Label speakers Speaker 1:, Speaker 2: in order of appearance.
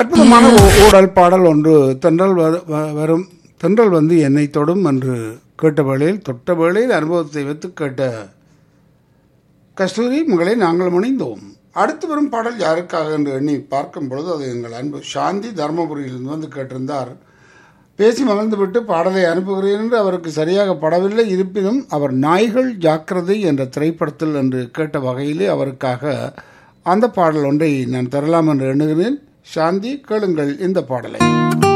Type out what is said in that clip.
Speaker 1: அற்புதமான ஓ- ஊடல் பாடல் ஒன்று தென்றல் வ- வ- வரும் தென்றல் வந்து என்னை தொடும் என்று கேட்ட வேளையில் தொட்ட வேளையில் அனுபவத்தை வைத்து கேட்ட கஸ்தூரி உங்களை நாங்கள் முனைந்தோம் அடுத்து வரும் பாடல் யாருக்காக என்று எண்ணி பார்க்கும் பொழுது அது எங்கள் அன்பு சாந்தி தர்மபுரியிலிருந்து வந்து கேட்டிருந்தார் பேசி மகிழ்ந்துவிட்டு பாடலை அனுப்புகிறேன் என்று அவருக்கு சரியாக படவில்லை இருப்பினும் அவர் நாய்கள் ஜாக்கிரதை என்ற திரைப்படத்தில் என்று கேட்ட வகையிலே அவருக்காக அந்த பாடல் ஒன்றை நான் தரலாம் என்று எண்ணுகிறேன் சாந்தி கேளுங்கள் இந்த பாடலை